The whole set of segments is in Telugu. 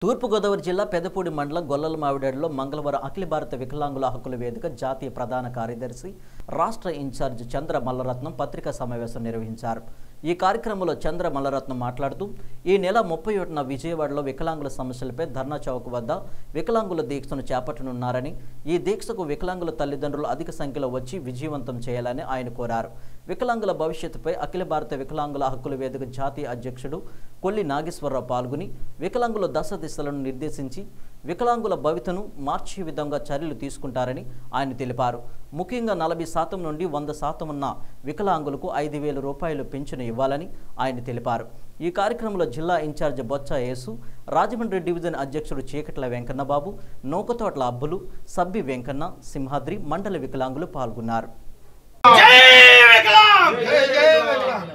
తూర్పుగోదావరి జిల్లా పెదపూడి మండలం గొల్లల మావిడాడులో మంగళవారం అఖిల భారత వికలాంగుల హక్కుల వేదిక జాతీయ ప్రధాన కార్యదర్శి రాష్ట్ర ఇన్ఛార్జ్ చంద్ర మల్లరత్నం పత్రికా సమావేశం నిర్వహించారు ఈ కార్యక్రమంలో చంద్ర మల్లరత్నం మాట్లాడుతూ ఈ నెల ముప్పై ఒకటిన విజయవాడలో వికలాంగుల సమస్యలపై ధర్నా చౌక్ వద్ద వికలాంగుల దీక్షను చేపట్టనున్నారని ఈ దీక్షకు వికలాంగుల తల్లిదండ్రులు అధిక సంఖ్యలో వచ్చి విజయవంతం చేయాలని ఆయన కోరారు వికలాంగుల భవిష్యత్తుపై అఖిల భారత వికలాంగుల హక్కుల వేదిక జాతీయ అధ్యక్షుడు కొల్లి నాగేశ్వరరావు పాల్గొని వికలాంగుల దశ దిశలను నిర్దేశించి వికలాంగుల భవితను మార్చే విధంగా చర్యలు తీసుకుంటారని ఆయన తెలిపారు ముఖ్యంగా నలభై శాతం నుండి వంద శాతం ఉన్న వికలాంగులకు ఐదు వేల రూపాయలు పెన్షన్ ఇవ్వాలని ఆయన తెలిపారు ఈ కార్యక్రమంలో జిల్లా ఇన్ఛార్జ్ బొత్స యేసు రాజమండ్రి డివిజన్ అధ్యక్షుడు చీకట్ల వెంకన్నబాబు నూకతోట్ల అబ్బులు సబ్బి వెంకన్న సింహాద్రి మండల వికలాంగులు పాల్గొన్నారు జై వికలాంగ్ జై జై వికలాంగ్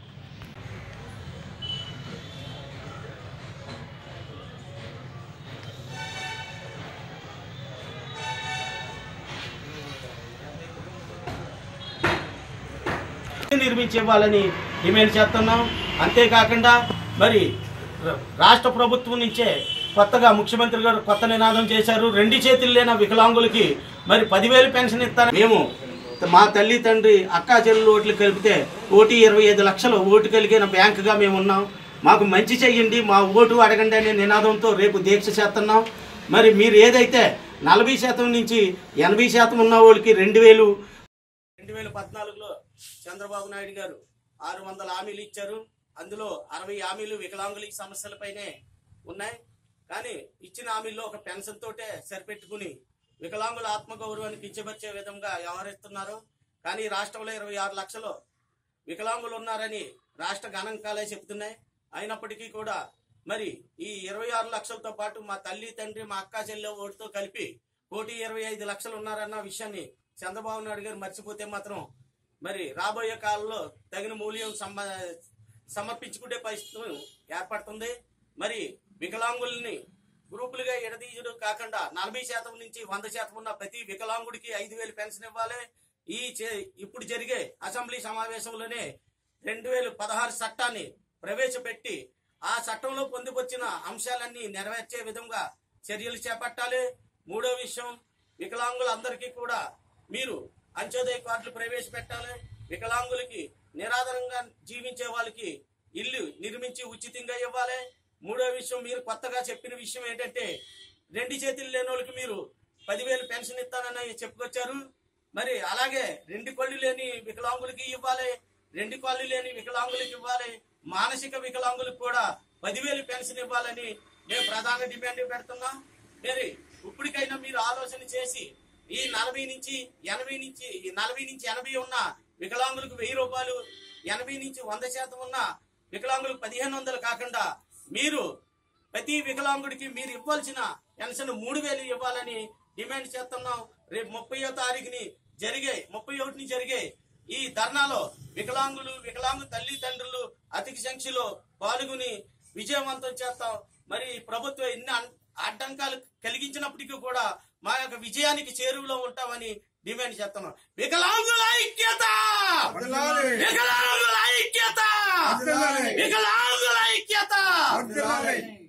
నిర్మించి ఇవ్వాలని డిమాండ్ చేస్తున్నాం అంతేకాకుండా మరి ర- రాష్ట్ర ప్రభుత్వం నుంచే కొత్తగా ముఖ్యమంత్రి గారు కొత్త నినాదం చేశారు రెండు చేతులు లేని వికలాంగులకి మరి పదివేలు పెన్షన్ ఇస్తారు మేము మా తల్లి తండ్రి అక్కా చెల్లెలు ఓట్లు కలిపితే కోటి ఇరవై ఐదు లక్షలు ఓటు కలిగిన బ్యాంకుగా మేము ఉన్నాం మాకు మంచి చెయ్యండి మా ఓటు అడగండి అనే నినాదంతో రేపు దీక్ష చేస్తున్నాం మరి మీరు ఏదైతే నలభై శాతం నుంచి ఎనభై శాతం ఉన్న వాళ్ళకి రెండు వేలు రెండు వేల పద్నాలుగులో చంద్రబాబు నాయుడు గారు ఆరు వందల హామీలు ఇచ్చారు అందులో అరవై హామీలు వికలాంగుల ఈ సమస్యలపైనే ఉన్నాయి కానీ ఇచ్చిన హామీల్లో ఒక పెన్షన్ తోటే సరిపెట్టుకుని వికలాంగుల ఆత్మగౌరవాన్ని కించపరిచే విధంగా వ్యవహరిస్తున్నారు కానీ రాష్ట్రంలో ఇరవై ఆరు లక్షలు వికలాంగులు ఉన్నారని రాష్ట్ర గణాంకాలే చెప్తున్నాయి అయినప్పటికీ కూడా మరి ఈ ఇరవై ఆరు లక్షలతో పాటు మా తల్లి తండ్రి మా అక్క చెల్లె ఓటుతో కలిపి కోటి ఇరవై ఐదు లక్షలు ఉన్నారన్న విషయాన్ని చంద్రబాబు నాయుడు గారు మర్చిపోతే మాత్రం మరి రాబోయే కాలంలో తగిన మూల్యం సమ సమర్పించుకునే పరిస్థితి ఏర్పడుతుంది మరి వికలాంగుల్ని గ్రూపులుగా ఎడదీయడం కాకుండా నలభై శాతం నుంచి వంద శాతం ఉన్న ప్రతి వికలాంగుడికి ఐదు వేలు పెన్షన్ ఇవ్వాలి ఈ చే- ఇప్పుడు జరిగే అసెంబ్లీ సమావేశంలోనే రెండు వేల పదహారు చట్టాన్ని ప్రవేశపెట్టి ఆ చట్టంలో పొందుపరిచిన అంశాలన్నీ నెరవేర్చే విధంగా చర్యలు చేపట్టాలి మూడో విషయం వికలాంగులందరికీ కూడా మీరు అంత్యోదయ కార్డులు ప్రవేశపెట్టాలి వికలాంగులకి నిరాధారంగా జీవించే వాళ్ళకి ఇల్లు నిర్మించి ఉచితంగా ఇవ్వాలి మూడో విషయం మీరు కొత్తగా చెప్పిన విషయం ఏంటంటే రెండు చేతులు లేని వాళ్ళకి మీరు పదివేలు పెన్షన్ ఇస్తానని చెప్పుకొచ్చారు మరి అలాగే రెండు కళ్ళు లేని వికలాంగులకి ఇవ్వాలి రెండు కళ్ళు లేని వికలాంగులకి ఇవ్వాలి మానసిక వికలాంగులకు కూడా పదివేలు పెన్షన్ ఇవ్వాలని మేము ప్రధాన డిమాండ్ పెడుతున్నాం మరి ఇప్పటికైనా మీరు ఆలోచన చేసి ఈ నలభై నుంచి ఎనభై నుంచి ఈ నలభై నుంచి ఎనభై ఉన్న వికలాంగులకు వెయ్యి రూపాయలు ఎనభై నుంచి వంద శాతం ఉన్న వికలాంగులకు పదిహేను వందలు కాకుండా మీరు ప్రతి వికలాంగుడికి మీరు ఇవ్వాల్సిన పెన్షన్ మూడు వేలు ఇవ్వాలని డిమాండ్ చేస్తున్నాం రేపు ముప్పయో తారీఖుని జరిగే ముప్పై ఒకటిని జరిగే ఈ ధర్నాలో వికలాంగులు వికలాంగు తల్లిదండ్రులు అధిక సంఖ్యలో పాల్గొని విజయవంతం చేస్తాం మరి ప్రభుత్వం ఎన్ని అన్- అడ్డంకాలు కలిగించినప్పటికీ కూడా మా యొక్క విజయానికి చేరువలో ఉంటామని డిమాండ్ చేస్తున్నాం వికలాంగుల ఐక్యత వర్ధిల్లాలి. వికలాంగుల ఐక్యత వర్ధిల్లాలి. వికలాంగుల ఐక్యత వర్ధిల్లాలి.